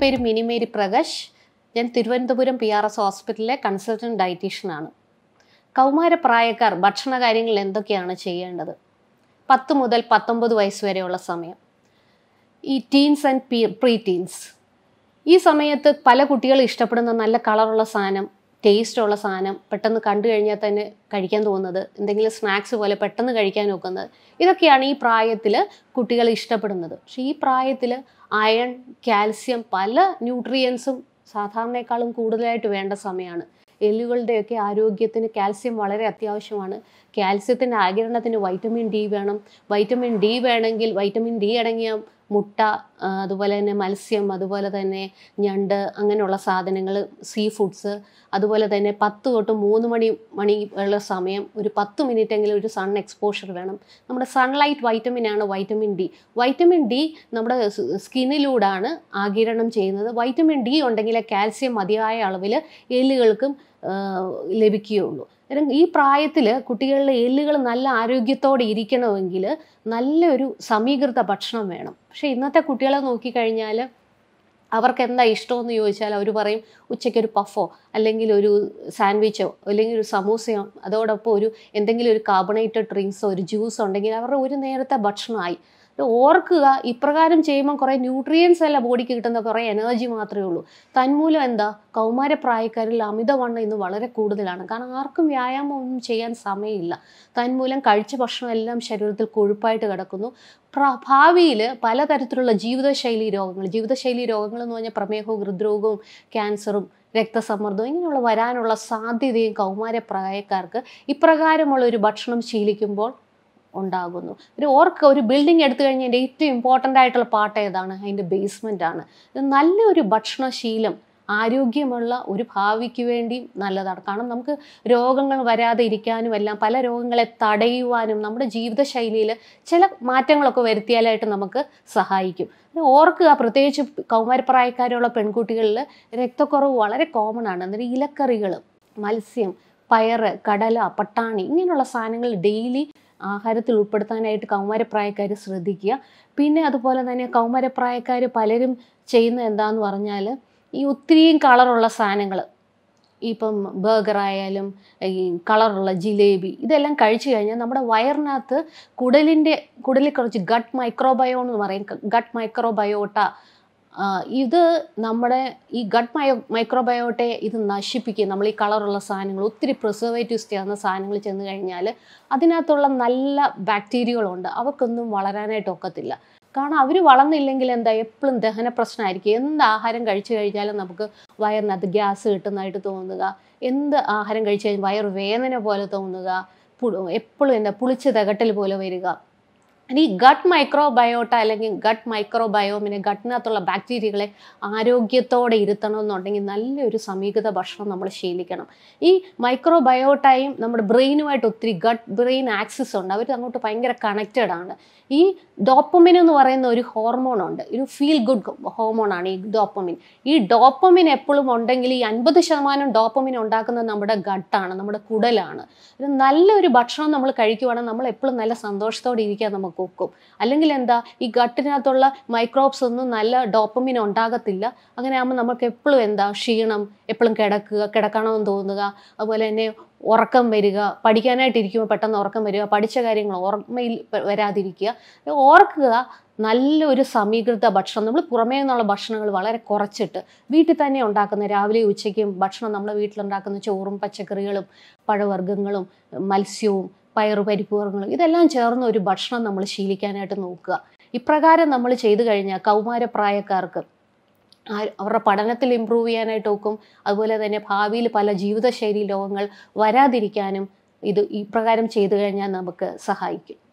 പേര് മിനിമേരി പ്രകാശ് ഞാൻ Thiruvananthapuram P R S ഹോസ്പിറ്റലിലെ കൺസൾട്ടൻറ്റ് ഡയറ്റീഷ്യനാണ് കൗമാരപ്രായക്കാർ ഭക്ഷണ കാര്യങ്ങളിൽ എന്തൊക്കെയാണ് ചെയ്യേണ്ടത് പത്ത് മുതൽ പത്തൊമ്പത് വയസ്സ് വരെയുള്ള സമയം ഈ ടീൻസ് ആൻഡ് പീ പ്രീ ടീൻസ് ഈ സമയത്ത് പല കുട്ടികളും ഇഷ്ടപ്പെടുന്ന നല്ല കളറുള്ള സാധനം ടേസ്റ്റ് ഉള്ള സാധനം പെട്ടെന്ന് കണ്ടു കഴിഞ്ഞാൽ തന്നെ കഴിക്കാൻ തോന്നുന്നത് എന്തെങ്കിലും സ്നാക്സ് പോലെ പെട്ടെന്ന് കഴിക്കാൻ നോക്കുന്നത് ഇതൊക്കെയാണ് ഈ പ്രായത്തിൽ കുട്ടികൾ ഇഷ്ടപ്പെടുന്നത് പക്ഷേ ഈ പ്രായത്തിൽ അയൺ കാൽസ്യം പല ന്യൂട്രിയൻസും സാധാരണയെക്കാളും കൂടുതലായിട്ട് വേണ്ട സമയമാണ് എല്ലുകളുടെയൊക്കെ ആരോഗ്യത്തിന് കാൽസ്യം വളരെ അത്യാവശ്യമാണ് കാൽസ്യത്തിൻ്റെ ആകിരണത്തിന് വൈറ്റമിൻ ഡി വേണം വൈറ്റമിൻ ഡി വേണമെങ്കിൽ വൈറ്റമിൻ ഡി അടങ്ങിയ മുട്ട ആ, അതുപോലെ തന്നെ മത്സ്യം അതുപോലെ തന്നെ ഞണ്ട് അങ്ങനെയുള്ള സാധനങ്ങൾ സീ ഫുഡ്സ് അതുപോലെ തന്നെ പത്ത് തൊട്ട് മൂന്ന് മണി മണി ഉള്ള സമയം ഒരു പത്ത് മിനിറ്റ് എങ്കിലും ഒരു സൺ എക്സ്പോഷർ വേണം നമ്മുടെ സൺലൈറ്റ് വൈറ്റമിൻ ആണ് വൈറ്റമിൻ ഡി വൈറ്റമിൻ ഡി നമ്മുടെ സ്കിന്നിലൂടാണ് ആകിരണം ചെയ്യുന്നത് വൈറ്റമിൻ ഡി ഉണ്ടെങ്കിൽ കാൽസ്യം മതിയായ അളവിൽ എല്ലുകൾക്കും ആ, ലഭിക്കുകയുള്ളൂ അന്നേരം ഈ പ്രായത്തിൽ കുട്ടികളുടെ എല്ലുകൾ നല്ല ആരോഗ്യത്തോടെ ഇരിക്കണമെങ്കിൽ നല്ലൊരു സമീകൃത ഭക്ഷണം വേണം പക്ഷേ ഇന്നത്തെ കുട്ടികളെ നോക്കിക്കഴിഞ്ഞാൽ അവർക്ക് എന്താ ഇഷ്ടമെന്ന് ചോദിച്ചാൽ അവർ പറയും ഉച്ചയ്ക്ക് ഒരു പഫോ അല്ലെങ്കിൽ ഒരു സാൻഡ്വിച്ചോ അല്ലെങ്കിൽ ഒരു സമൂസയോ അതോടൊപ്പം ഒരു എന്തെങ്കിലും ഒരു കാർബണേറ്റഡ് ഡ്രിങ്ക്സോ ഒരു ജ്യൂസോ ഉണ്ടെങ്കിൽ അവരുടെ ഒരു നേരത്തെ ഭക്ഷണമായി ഇത് ഓർക്കുക ഇപ്രകാരം ചെയ്യുമ്പോൾ കുറേ ന്യൂട്രിയൻസ് അല്ല ബോഡിക്ക് കിട്ടുന്ന കുറേ എനർജി മാത്രമേ ഉള്ളൂ തന്മൂലം എന്താ കൗമാരപ്രായക്കാരിൽ അമിതവണ്ണം ഇന്ന് വളരെ കൂടുതലാണ് കാരണം ആർക്കും വ്യായാമം ഒന്നും ചെയ്യാൻ സമയമില്ല തന്മൂലം കഴിച്ച ഭക്ഷണം എല്ലാം ശരീരത്തിൽ കൊഴുപ്പായിട്ട് കിടക്കുന്നു പ്ര- ഭാവിയിൽ പലതരത്തിലുള്ള ജീവിതശൈലി രോഗങ്ങൾ ജീവിതശൈലി രോഗങ്ങൾ എന്ന് പറഞ്ഞാൽ പ്രമേഹവും ഹൃദ്രോഗവും ക്യാൻസറും രക്തസമ്മർദ്ദവും ഇങ്ങനെയുള്ള വരാനുള്ള സാധ്യതയും കൗമാരപ്രായക്കാർക്ക് ഇപ്രകാരമുള്ള ഒരു ഭക്ഷണം ശീലിക്കുമ്പോൾ ഉണ്ടാകുന്നു ഒരു ഓർക്ക് ഒരു ബിൽഡിംഗ് എടുത്തു കഴിഞ്ഞാൽ എൻ്റെ ഏറ്റവും ഇമ്പോർട്ടൻ്റ് ആയിട്ടുള്ള പാർട്ട് ഏതാണ് അതിൻ്റെ ബേസ്മെൻ്റ് ആണ് ഇത് നല്ലൊരു ഭക്ഷണശീലം ആരോഗ്യമുള്ള ഒരു ഭാവിക്ക് വേണ്ടി നല്ലതാണ് കാരണം നമുക്ക് രോഗങ്ങൾ വരാതെ ഇരിക്കാനും എല്ലാം പല രോഗങ്ങളെ തടയുവാനും നമ്മുടെ ജീവിതശൈലിയിൽ ചില മാറ്റങ്ങളൊക്കെ വരുത്തിയാലായിട്ട് നമുക്ക് സഹായിക്കും ഇത് ഓർക്കുക പ്രത്യേകിച്ച് കൗമാരപ്രായക്കാരുള്ള പെൺകുട്ടികളിൽ രക്തക്കുറവ് വളരെ കോമൺ ആണ് അന്നേരം ഇലക്കറികൾ മത്സ്യം പയറ് കടല പട്ടാണി ഇങ്ങനെയുള്ള സാധനങ്ങൾ ഡെയിലി ആഹാരത്തിൽ ഉൾപ്പെടുത്താനായിട്ട് കൗമാരപ്രായക്കാർ ശ്രദ്ധിക്കുക പിന്നെ അതുപോലെ തന്നെ കൗമാരപ്രായക്കാർ പലരും ചെയ്യുന്ന എന്താന്ന് പറഞ്ഞാൽ ഈ ഒത്തിരിയും കളറുള്ള സാധനങ്ങൾ ഇപ്പം ബർഗർ ആയാലും ഈ കളറുള്ള ജിലേബി ഇതെല്ലാം കഴിച്ചു കഴിഞ്ഞാൽ നമ്മുടെ വയറിനകത്ത് കുടലിൻ്റെ കുടലിൽ കുറച്ച് ഗട്ട് മൈക്രോബയോ എന്ന് പറയും ഗട്ട് മൈക്രോബയോട്ട ആ, ഇത് നമ്മുടെ ഈ ഗട്ട് മയോ മൈക്രോബയോട്ടയെ ഇത് നശിപ്പിക്കും നമ്മൾ ഈ കളറുള്ള സാധനങ്ങൾ ഒത്തിരി പ്രിസർവേറ്റീവ്സ് ചേർന്ന സാധനങ്ങൾ ചെന്ന് കഴിഞ്ഞാൽ അതിനകത്തുള്ള നല്ല ബാക്ടീരിയകളുണ്ട് അവർക്കൊന്നും വളരാനായിട്ട് ഒക്കത്തില്ല കാരണം അവർ വളർന്നില്ലെങ്കിൽ എന്താ എപ്പോഴും ദഹന പ്രശ്നമായിരിക്കും എന്ത് ആഹാരം കഴിച്ചു കഴിഞ്ഞാലും നമുക്ക് വയറിനകത്ത് ഗ്യാസ് കിട്ടുന്നതായിട്ട് തോന്നുക എന്ത് ആഹാരം കഴിച്ചു കഴിഞ്ഞാൽ വയറ് വേദന പോലെ തോന്നുക എപ്പോഴും എന്താ പുളിച്ച് തികട്ടൽ പോലെ വരിക ഇനി ഗട്ട് മൈക്രോബയോട്ട അല്ലെങ്കിൽ ഗട്ട് മൈക്രോബയോമിനെ ഗട്ടിനകത്തുള്ള ബാക്ടീരിയകളെ ആരോഗ്യത്തോടെ ഇരുത്തണമെന്നുണ്ടെങ്കിൽ നല്ലൊരു സമീകൃത ഭക്ഷണം നമ്മൾ ശീലിക്കണം ഈ മൈക്രോബയോട്ടയും നമ്മുടെ ബ്രെയിനുമായിട്ട് ഒത്തിരി ഗട്ട് ബ്രെയിൻ ആക്സിസ് ഉണ്ട് അവർ അങ്ങോട്ട് ഭയങ്കര കണക്റ്റഡ് ആണ് ഈ ഡോപ്പമിൻ എന്ന് പറയുന്ന ഒരു ഹോർമോൺ ഉണ്ട് ഒരു ഫീൽ ഗുഡ് ഹോർമോണാണ് ഈ ഡോപ്പമിൻ ഈ ഡോപ്പമിൻ എപ്പോഴും ഉണ്ടെങ്കിൽ ഈ അൻപത് ശതമാനം ഡോപ്പമിൻ ഉണ്ടാക്കുന്നത് നമ്മുടെ ഗട്ടാണ് നമ്മുടെ കുടലാണ് ഒരു നല്ലൊരു ഭക്ഷണം നമ്മൾ കഴിക്കുവാണെങ്കിൽ നമ്മൾ എപ്പോഴും നല്ല സന്തോഷത്തോടെ ഇരിക്കാൻ നമുക്ക് ഒക്കും അല്ലെങ്കിൽ എന്താ ഈ ഗട്ടിനകത്തുള്ള മൈക്രോബ്സ് ഒന്നും നല്ല ഡോപ്പമിൻ ഉണ്ടാകത്തില്ല അങ്ങനെ ആകുമ്പോൾ നമുക്ക് എപ്പോഴും എന്താ ക്ഷീണം എപ്പോഴും കിടക്കുക കിടക്കണമെന്ന് തോന്നുക അതുപോലെ തന്നെ ഉറക്കം വരിക പഠിക്കാനായിട്ടിരിക്കുമ്പോൾ പെട്ടെന്ന് ഉറക്കം വരിക പഠിച്ച കാര്യങ്ങൾ ഓർമ്മയിൽ പ- വരാതിരിക്കുക ഓർക്കുക നല്ലൊരു സമീകൃത ഭക്ഷണം നമ്മൾ പുറമേ നിന്നുള്ള ഭക്ഷണങ്ങൾ വളരെ കുറച്ചിട്ട് വീട്ടിൽ തന്നെ ഉണ്ടാക്കുന്ന രാവിലെ ഉച്ചയ്ക്കും ഭക്ഷണം നമ്മുടെ വീട്ടിലുണ്ടാക്കുന്ന ചോറും പച്ചക്കറികളും പഴവർഗ്ഗങ്ങളും മത്സ്യവും പയറു പരിപ്പ് വർഗ്ഗങ്ങളും ഇതെല്ലാം ചേർന്ന ഒരു ഭക്ഷണം നമ്മൾ ശീലിക്കാനായിട്ട് നോക്കുക ഇപ്രകാരം നമ്മൾ ചെയ്തു കഴിഞ്ഞാൽ കൗമാരപ്രായക്കാർക്ക് ആ- അവരുടെ പഠനത്തിൽ ഇമ്പ്രൂവ് ചെയ്യാനായിട്ട് നോക്കും അതുപോലെ തന്നെ ഭാവിയിൽ പല ജീവിതശൈലി രോഗങ്ങൾ വരാതിരിക്കാനും ഇത് ഇപ്രകാരം ചെയ്തു കഴിഞ്ഞാൽ നമുക്ക് സഹായിക്കും